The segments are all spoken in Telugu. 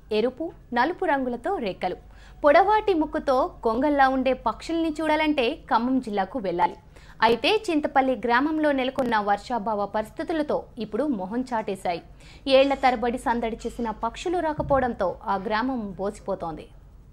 ఎరుపు నలుపు రంగులతో రెక్కలు పొడవాటి ముక్కుతో కొంగల్లా ఉండే పక్షుల్ని చూడాలంటే ఖమ్మం జిల్లాకు వెళ్ళాలి అయితే చింతపల్లి గ్రామంలో నెలకొన్న వర్షాభావ పరిస్థితులతో ఇప్పుడు మొహం చాటేశాయి ఏళ్ల తరబడి సందడి చేసిన పక్షులు రాకపోవడంతో ఆ గ్రామం బోసిపోతోంది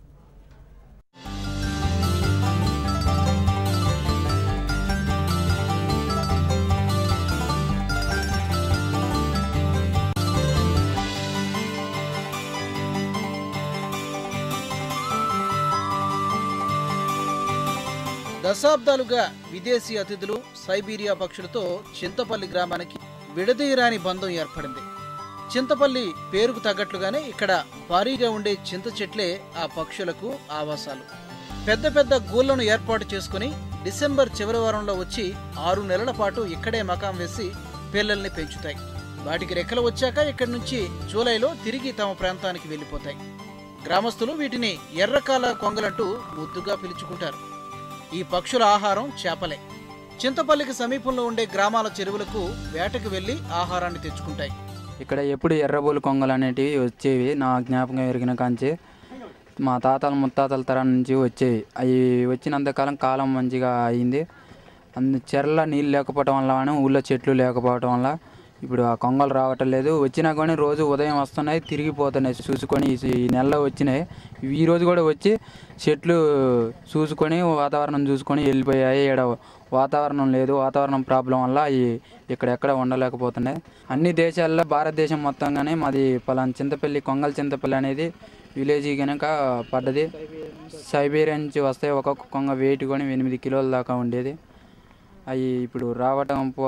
దశాబ్దాలుగా విదేశీ అతిథులు సైబీరియా పక్షులతో చింతపల్లి గ్రామానికి విడదీయరాని బంధం ఏర్పడింది చింతపల్లి పేరుకు తగ్గట్లుగానే ఇక్కడ భారీగా ఉండే చింత చెట్లే ఆ పక్షులకు ఆవాసాలు పెద్ద పెద్ద గూళ్లను ఏర్పాటు చేసుకుని డిసెంబర్ చివరి వారంలో వచ్చి ఆరు నెలల పాటు ఇక్కడే మకాం వేసి పిల్లల్ని పెంచుతాయి వాటికి రెక్కలు వచ్చాక ఇక్కడి నుంచి జూలైలో తిరిగి తమ ప్రాంతానికి వెళ్ళిపోతాయి గ్రామస్తులు వీటిని ఎర్రకాల కొంగలంటూ ముద్దుగా పిలుచుకుంటారు ఈ పక్షుల ఆహారం చేపలే చింతపల్లికి సమీపంలో ఉండే గ్రామాల చెరువులకు వేటకు వెళ్లి ఆహారాన్ని తెచ్చుకుంటాయి ఇక్కడ ఎప్పుడు ఎర్రబోలు కొంగలు అనేటివి వచ్చేవి నా జ్ఞాపకం ఎరిగిన కాంచి మా తాతల ముత్తాతల తరం నుంచి వచ్చేవి అవి వచ్చినంతకాలం కాలం మంచిగా అయింది అందు చెర్ల నీళ్ళు లేకపోవటం వల్ల కానీ ఊళ్ళో చెట్లు లేకపోవటం వల్ల ఇప్పుడు ఆ కొంగలు రావటం లేదు వచ్చినా కానీ రోజు ఉదయం వస్తున్నాయి తిరిగిపోతున్నాయి చూసుకొని ఈ- ఈ నెలలో వచ్చినాయి ఈ రోజు కూడా వచ్చి చెట్లు చూసుకొని వాతావరణం చూసుకొని వెళ్ళిపోయాయి ఇక్కడ వాతావరణం లేదు వాతావరణం ప్రాబ్లం వల్ల అవి ఇక్కడ ఎక్కడ ఉండలేకపోతున్నాయి అన్ని దేశాల్లో భారతదేశం మొత్తంగానే మాది పలానా చింతపల్లి కొంగల చింతపల్లి అనేది విలేజ్ కనుక పడ్డది సైబీరియా నుంచి వస్తే ఒక్కొక్క కొంగ వెయిట్ కొని ఎనిమిది కిలోల దాకా ఉండేది అవి ఇప్పుడు రావటం పో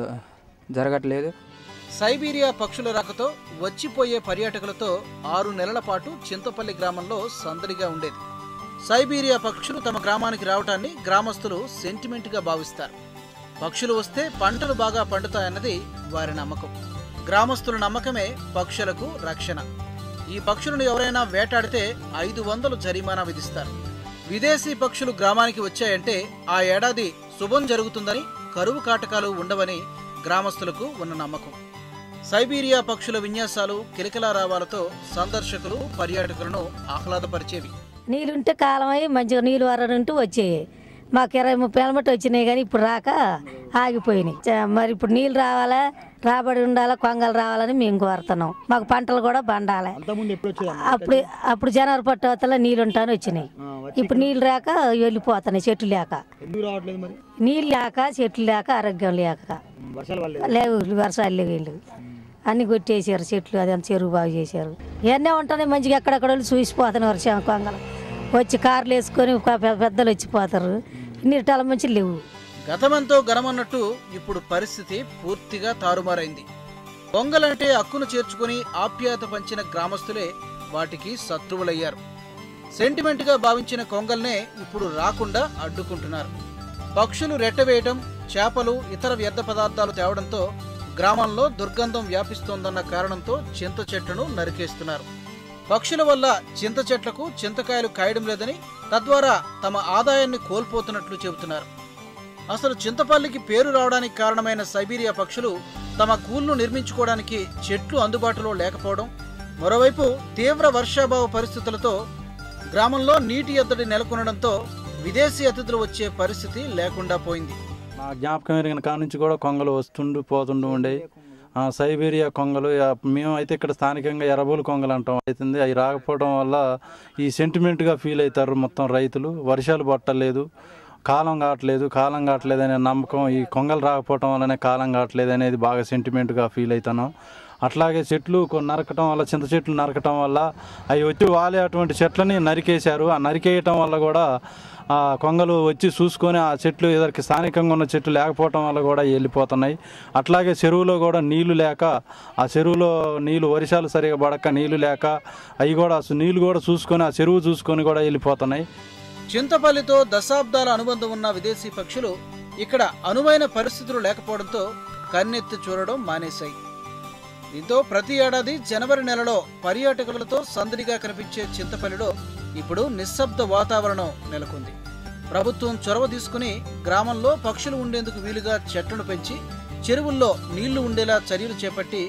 జరగట్లేదు సైబీరియా పక్షుల రాకతో వచ్చిపోయే పర్యాటకులతో ఆరు నెలల పాటు చింతపల్లి గ్రామంలో సందడిగా ఉండేది సైబీరియా పక్షులు తమ గ్రామానికి రావటాన్ని గ్రామస్తులు సెంటిమెంట్ గా భావిస్తారు పక్షులు వస్తే పంటలు బాగా పండుతాయన్నది వారి నమ్మకం గ్రామస్తుల నమ్మకమే పక్షులకు రక్షణ ఈ పక్షులను ఎవరైనా వేటాడితే ఐదు వందలు జరిమానా విధిస్తారు విదేశీ పక్షులు గ్రామానికి వచ్చాయంటే ఆ ఏడాది శుభం జరుగుతుందని కరువు కాటకాలు ఉండవని గ్రామస్తులకు ఉన్న నమ్మకం సైబీరియా పక్షుల విన్యాసాలు కిలకిలారావాలతో సందర్శకులు పర్యాటకులను ఆహ్లాదపరిచేవి నీళ్ళుంటే కాలమై మంచిగా నీళ్ళు వరనుంటూ వచ్చేవి మాకు ఇరవై ముప్పై ఎలమట్టి వచ్చినాయి కానీ ఇప్పుడు రాక ఆగిపోయినాయి చ- మరి ఇప్పుడు నీళ్ళు రావాలా రాబడి ఉండాలా కొంగలు రావాలని మేము కోరుతున్నాం మాకు పంటలు కూడా పండాలి అప్పుడు అప్పుడు జనవరి పట్టవతల నీళ్ళు ఉంటాను వచ్చినాయి ఇప్పుడు నీళ్ళు రాక వెళ్ళిపోతున్నాయి చెట్లు లేక ఎందుకు రావట్లేదు మరి నీళ్ళు లేక చెట్లు లేక ఆరోగ్యం లేక వర్షాలు పడలేదు లేవు వర్షాలు లేవు వీళ్ళు అన్ని కొట్టేసారు చెట్లు అదంతా చెరువు బాగు చేశారు ఇవన్నీ ఉంటాయి మంచిగా ఎక్కడెక్కడ వాళ్ళు చూసిపోతాను వర్షం కొంగలు వచ్చి కార్లు వేసుకొని పె- పె- పెద్దలు వచ్చిపోతారు నీటాల మంచి లేవు గతమంతో గనమన్నట్టు ఇప్పుడు పరిస్థితి పూర్తిగా తారుమారైంది పొంగలంటే హక్కును చేర్చుకుని ఆప్యాయత పంచిన గ్రామస్తులే వాటికి శత్రువులయ్యారు సెంటిమెంట్గా భావించిన కొంగల్నే ఇప్పుడు రాకుండా అడ్డుకుంటున్నారు పక్షులు రెట్టవేయటం చేపలు ఇతర వ్యర్థ పదార్థాలు తేవడంతో గ్రామంలో దుర్గంధం వ్యాపిస్తోందన్న కారణంతో చింత చెట్లను నరికేస్తున్నారు పక్షుల వల్ల చింత చెట్లకు చింతకాయలు కాయడం లేదని తద్వారా తమ ఆదాయాన్ని కోల్పోతున్నట్లు చెబుతున్నారు అసలు చింతపల్లికి పేరు రావడానికి కారణమైన సైబీరియా పక్షులు తమ గూళ్ళు నిర్మించుకోవడానికి చెట్లు అందుబాటులో లేకపోవడం మరోవైపు తీవ్ర వర్షాభావ పరిస్థితులతో గ్రామంలో నీటి ఎద్దడి నెలకొనడంతో విదేశీ అతిథులు వచ్చే పరిస్థితి లేకుండా పోయింది నా జ్ఞాపకం ఎరిగిన కాడ నుంచి కూడా కొంగలు వస్తుండు పోతుండు ఉండే ఆ, సైబీరియా కొంగలు ఆ, మేము అయితే ఇక్కడ స్థానికంగా ఎర్రబోలు కొంగలు అంటాం అవుతుంది అవి రాకపోవడం వల్ల ఈ సెంటిమెంట్గా ఫీల్ అవుతారు మొత్తం రైతులు వర్షాలు పట్టలేదు కాలం కావట్లేదు కాలం కావట్లేదు అనే నమ్మకం ఈ కొంగలు రాకపోవడం వల్లనే కాలం కావట్లేదు అనేది బాగా సెంటిమెంట్గా ఫీల్ అవుతున్నాం అట్లాగే చెట్లు కొన్ని నరకటం వల్ల చింత చెట్లు నరకటం వల్ల అవి వచ్చి వాలే అటువంటి చెట్లని నరికేశారు ఆ నరికేయటం వల్ల కూడా ఆ కొంగలు వచ్చి చూసుకొని ఆ చెట్లు ఎదరికి స్థానికంగా ఉన్న చెట్లు లేకపోవటం వల్ల కూడా వెళ్ళిపోతున్నాయి అట్లాగే చెరువులో కూడా నీళ్లు లేక ఆ చెరువులో నీళ్లు వర్షాలు సరిగా పడక నీళ్లు లేక అవి కూడా అసలు నీళ్లు కూడా చూసుకొని ఆ చెరువు చూసుకొని కూడా వెళ్ళిపోతున్నాయి చింతపల్లితో దశాబ్దాల అనుబంధం ఉన్న విదేశీ పక్షులు ఇక్కడ అనువైన పరిస్థితులు లేకపోవడంతో కన్నెత్తి చూడడం మానేశాయి దీంతో ప్రతి ఏడాది జనవరి నెలలో పర్యాటకులతో సందడిగా కనిపించే చింతపల్లిలో ఇప్పుడు నిశ్శబ్ద వాతావరణం నెలకొంది ప్రభుత్వం చొరవ తీసుకుని గ్రామంలో పక్షులు ఉండేందుకు వీలుగా చెట్లను పెంచి చెరువుల్లో నీళ్లు ఉండేలా చర్యలు చేపట్టి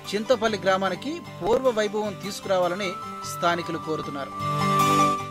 చింతపల్లి గ్రామానికి పూర్వ వైభవం తీసుకురావాలని స్థానికులు కోరుతున్నారు